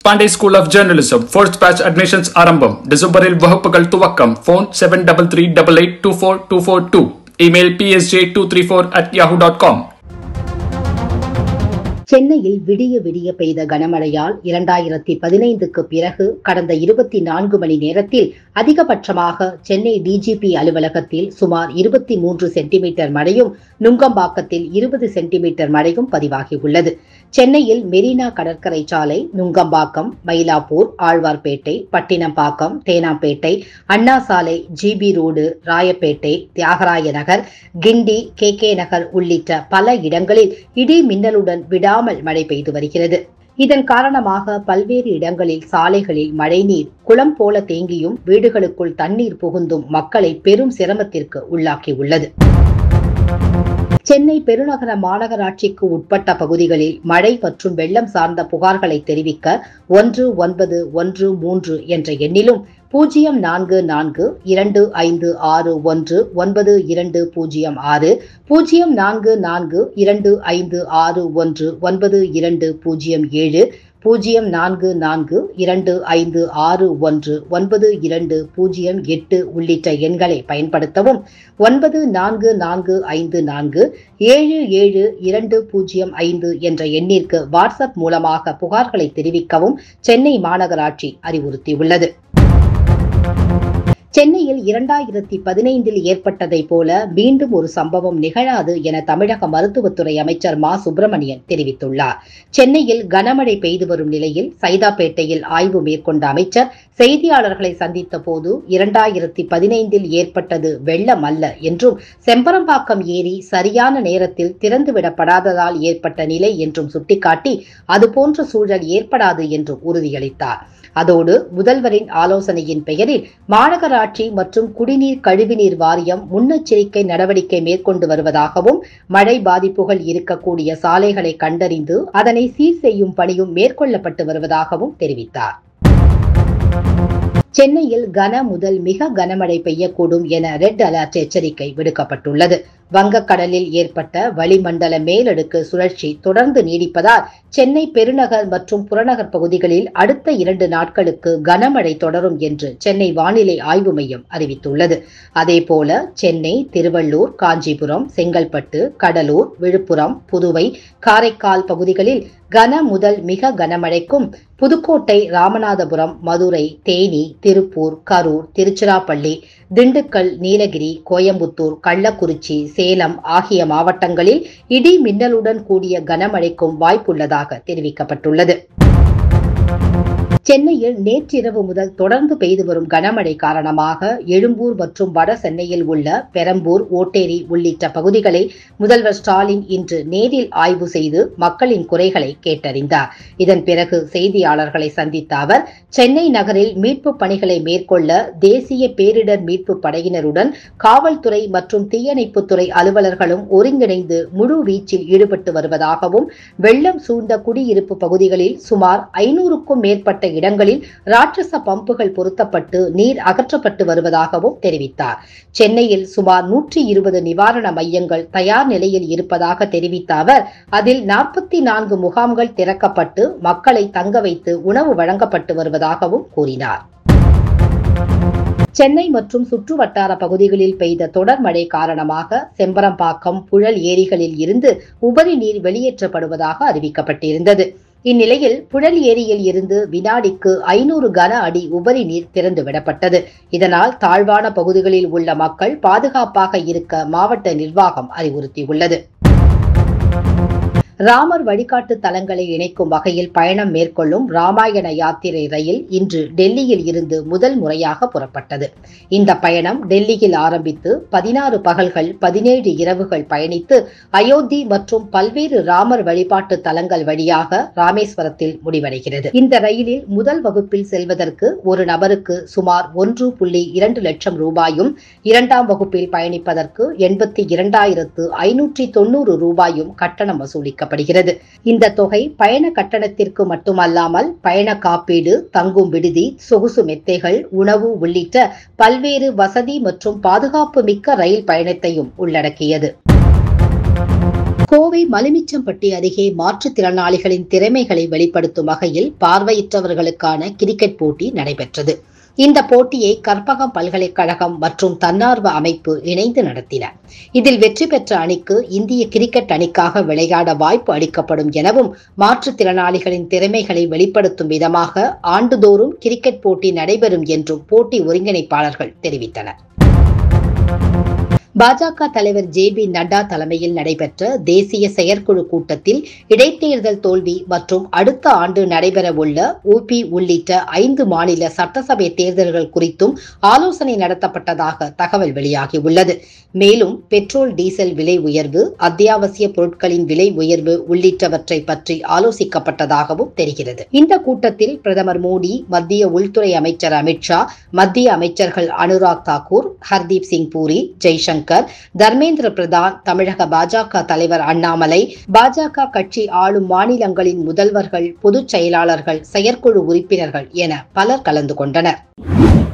Pandey school of journalism first batch admissions ஆரம்பம் டிசம்பரில் வகுப்புகள் துவக்கம் phone seven double three double eight two four two four two email PSJ two three four at Yahoo dot com சென்னையில் விடிய விடிய பெய்த கனமழையால் இரண்டாயிரத்தி பதினைந்துக்கு பிறகு கடந்த இருபத்தி நான்கு மணி நேரத்தில் அதிகபட்சமாக சென்னை டிஜிபி அலுவலகத்தில் சுமார் இருபத்தி மூன்று சென்டிமீட்டர் மழையும் நுங்கம்பாக்கத்தில் இருபது சென்டிமீட்டர் மழையும் பதிவாகியுள்ளது சென்னையில் மெரினா கடற்கரை சாலை Nungambakkam Mylapore Alwarpet Pattinambakkam Teynampet Anna Salai GP road Royapettah Thyagaraya Nagar Guindy K K Nagar உள்ளிட்ட பல இடங்களில் இடி மின்னலுடன் விடாமல் மழை பெய்து வருகிறது இதன் காரணமாக பல்வேறு இடங்களில் சாலைகளில் மழைநீர் குளம் போல தேங்கியும் வீடுகளுக்குள் தண்ணீர் புகுந்தும் மக்களை பெரும் சிரமத்திற்கு உள்ளாக்கியுள்ளது சென்னை பெருநகர மாநகராட்சிக்கு உட்பட்ட பகுதிகளில் மழை மற்றும் வெள்ளம் சார்ந்த புகார்களை தெரிவிக்க ஒன்று ஒன்பது ஒன்று மூன்று என்ற எண்ணிலும் பூஜ்ஜியம் நான்கு நான்கு இரண்டு ஐந்து ஆறு ஒன்று ஒன்பது இரண்டு பூஜ்ஜியம் ஆறு பூஜ்ஜியம் நான்கு நான்கு இரண்டு ஐந்து ஆறு ஒன்று ஒன்பது இரண்டு பூஜ்ஜியம் ஏழு பூஜ்ஜியம் நான்கு நான்கு இரண்டு ஐந்து ஆறு ஒன்று ஒன்பது இரண்டு பூஜ்ஜியம் எட்டு உள்ளிட்ட எண்களை பயன்படுத்தவும் ஒன்பது நான்கு நான்கு ஐந்து நான்கு ஏழு ஏழு இரண்டு பூஜ்ஜியம் ஐந்து என்ற எண்ணிற்கு வாட்ஸ்அப் மூலமாக புகார்களை தெரிவிக்கவும் சென்னை மாநகராட்சி அறிவுறுத்தியுள்ளது சென்னையில் இரண்டாயிரத்தி பதினைந்தில் ஏற்பட்டதை போல மீண்டும் ஒரு சம்பவம் நிகழாது என தமிழக மருத்துவத்துறை அமைச்சர் மா சுப்பிரமணியன் தெரிவித்துள்ளார் சென்னையில் கனமழை பெய்து வரும் நிலையில் சைதாப்பேட்டையில் ஆய்வு மேற்கொண்ட அமைச்சர் செய்தியாளர்களை சந்தித்த போது இரண்டாயிரத்தி பதினைந்தில் ஏற்பட்டது வெள்ளம் அல்ல என்றும் செம்பரம்பாக்கம் ஏரி சரியான நேரத்தில் திறந்துவிடப்படாததால் ஏற்பட்ட நிலை என்றும் சுட்டிக்காட்டி அதுபோன்ற சூழல் ஏற்படாது என்றும் உறுதியளித்தார் அதோடு முதல்வரின் ஆலோசனையின் பெயரில் மாநகராட்சி மற்றும் குடிநீர் கழிவுநீர் வாரியம் முன்னெச்சரிக்கை நடவடிக்கை மேற்கொண்டு வருவதாகவும் மழை பாதிப்புகள் இருக்கக்கூடிய சாலைகளை கண்டறிந்து அதனை சீர் செய்யும் பணியும் மேற்கொள்ளப்பட்டு வருவதாகவும் தெரிவித்தார் சென்னையில் கன முதல் மிக கனமழை பெய்யக்கூடும் என ரெட் அலர்ட் எச்சரிக்கை விடுக்கப்பட்டுள்ளது வங்கக்கடலில் ஏற்பட்ட வளிமண்டல மேலடுக்கு சுழற்சி தொடர்ந்து நீடிப்பதால் சென்னை பெருநகர் மற்றும் புறநகர் பகுதிகளில் அடுத்த இரண்டு நாட்களுக்கு கனமழை தொடரும் என்று சென்னை வானிலை ஆய்வு மையம் அறிவித்துள்ளது அதேபோல சென்னை திருவள்ளூர் காஞ்சிபுரம் செங்கல்பட்டு கடலூர் விழுப்புரம் புதுவை காரைக்கால் பகுதிகளில் கன முதல் மிக கனமழைக்கும் புதுக்கோட்டை ராமநாதபுரம் மதுரை தேனி திருப்பூர் கரூர் திருச்சிராப்பள்ளி திண்டுக்கல் நீலகிரி கோயம்புத்தூர் கள்ளக்குறிச்சி சேலம் ஆகிய மாவட்டங்களில் இடி மின்னலுடன் கூடிய கனமழைக்கும் வாய்ப்புள்ளதாக தெரிவிக்கப்பட்டுள்ளது சென்னையில் நேற்றிரவு முதல் தொடர்ந்து பெய்து வரும் கனமழை காரணமாக எழும்பூர் மற்றும் வட சென்னையில் உள்ள பெரம்பூர் ஓட்டேரி உள்ளிட்ட பகுதிகளை முதல்வர் ஸ்டாலின் இன்று நேரில் ஆய்வு செய்து மக்களின் குறைகளை கேட்டறிந்தார் இதன் பிறகு செய்தியாளர்களை சந்தித்த அவர் சென்னை நகரில் மீட்பு பணிகளை மேற்கொள்ள தேசிய பேரிடர் மீட்பு படையினருடன் காவல்துறை மற்றும் தீயணைப்புத்துறை அலுவலர்களும் ஒருங்கிணைந்து முழு வீச்சில் ஈடுபட்டு வருவதாகவும் வெள்ளம் சூழ்ந்த குடியிருப்பு பகுதிகளில் சுமார் ஐநூறுக்கும் மேற்பட்ட இடங்களில் ராட்சச பம்புகள் பொருத்தப்பட்டு நீர் அகற்றப்பட்டு வருவதாகவும் தெரிவித்தார் சென்னையில் சுமார் நூற்றி இருபது நிவாரண மையங்கள் தயார் நிலையில் இருப்பதாக தெரிவித்த அவர் அதில் நாற்பத்தி நான்கு முகாம்கள் திறக்கப்பட்டு மக்களை தங்க வைத்து உணவு வழங்கப்பட்டு வருவதாகவும் கூறினார் சென்னை மற்றும் சுற்று வட்டார பகுதிகளில் பெய்த தொடர் மழை காரணமாக செம்பரம்பாக்கம் புழல் ஏரிகளில் இருந்து உபரி நீர் வெளியேற்றப்படுவதாக அறிவிக்கப்பட்டிருந்தது இந்நிலையில் புழல் ஏரியில் இருந்து வினாடிக்கு ஐநூறு கன அடி உபரி நீர் திறந்து விடப்பட்டது இதனால் தாழ்வான பகுதிகளில் உள்ள மக்கள் பாதுகாப்பாக இருக்க மாவட்ட நிர்வாகம் அறிவுறுத்தியுள்ளது ராமர் வழிகாட்டு தலங்களை இணைக்கும் வகையில் பயணம் மேற்கொள்ளும் ராமாயண யாத்திரை ரயில் இன்று டெல்லியில் இருந்து முதல் முறையாக புறப்பட்டது இந்த பயணம் டெல்லியில் ஆரம்பித்து பதினாறு பகல்கள் பதினேழு இரவுகள் பயணித்து அயோத்தி மற்றும் பல்வேறு ராமர் வழிபாட்டு தலங்கள் வழியாக ராமேஸ்வரத்தில் முடிவடைகிறது இந்த ரயிலில் முதல் வகுப்பில் செல்வதற்கு ஒரு நபருக்கு சுமார் ஒன்று புள்ளி இரண்டு லட்சம் ரூபாயும் இரண்டாம் வகுப்பில் பயணிப்பதற்கு எண்பத்தி இரண்டாயிரத்து ஐநூற்றி தொண்ணூறு ரூபாயும் கட்டணம் வசூலிக்க வழங்கப்படுகிறது இந்த தொகை பயண கட்டணத்திற்கு மட்டுமல்லாமல் பயண காப்பீடு தங்கும் விடுதி சொகுசு மெத்தைகள் உணவு உள்ளிட்ட பல்வேறு வசதி மற்றும் பாதுகாப்பு மிக்க ரயில் பயணத்தையும் உள்ளடக்கியது கோவை மலிமிச்சம்பட்டி அருகே மாற்றுத்திறனாளிகளின் திறமைகளை வெளிப்படுத்தும் வகையில் பார்வையற்றவர்களுக்கான கிரிக்கெட் போட்டி நடைபெற்றது இந்த போட்டியை கற்பகம் பல்கலைக்கழகம் மற்றும் தன்னார்வ அமைப்பு இணைந்து நடத்தின இதில் வெற்றி பெற்ற அணிக்கு இந்திய கிரிக்கெட் அணிக்காக விளையாட வாய்ப்பு அளிக்கப்படும் எனவும் மாற்றுத்திறனாளிகளின் திறமைகளை வெளிப்படுத்தும் விதமாக ஆண்டுதோறும் கிரிக்கெட் போட்டி நடைபெறும் என்றும் போட்டி ஒருங்கிணைப்பாளர்கள் தெரிவித்தனர் பாஜக தலைவர் ஜே பி நட்டா தலைமையில் நடைபெற்ற தேசிய செயற்குழு கூட்டத்தில் இடைத்தேர்தல் தோல்வி மற்றும் அடுத்த ஆண்டு நடைபெறவுள்ள உபி உள்ளிட்ட ஐந்து மாநில சட்டசபை தேர்தல்கள் குறித்தும் ஆலோசனை நடத்தப்பட்டதாக தகவல் வெளியாகியுள்ளது மேலும் பெட்ரோல் டீசல் விலை உயர்வு அத்தியாவசிய பொருட்களின் விலை உயர்வு உள்ளிட்டவற்றை பற்றி ஆலோசிக்கப்பட்டதாகவும் தெரிகிறது இந்த கூட்டத்தில் பிரதமர் மோடி மத்திய உள்துறை அமைச்சர் அமித்ஷா மத்திய அமைச்சர்கள் அனுராக் தாக்கூர் ஹர்தீப் சிங் பூரி ஜெய்சங்கர் சங்கர் தர்மேந்திர பிரதான் தமிழக பாஜக தலைவர் அண்ணாமலை பாஜக கட்சி ஆளும் மாநிலங்களின் முதல்வர்கள் பொதுச் செயலாளர்கள் செயற்குழு உறுப்பினர்கள் என பலர் கலந்து கொண்டனர்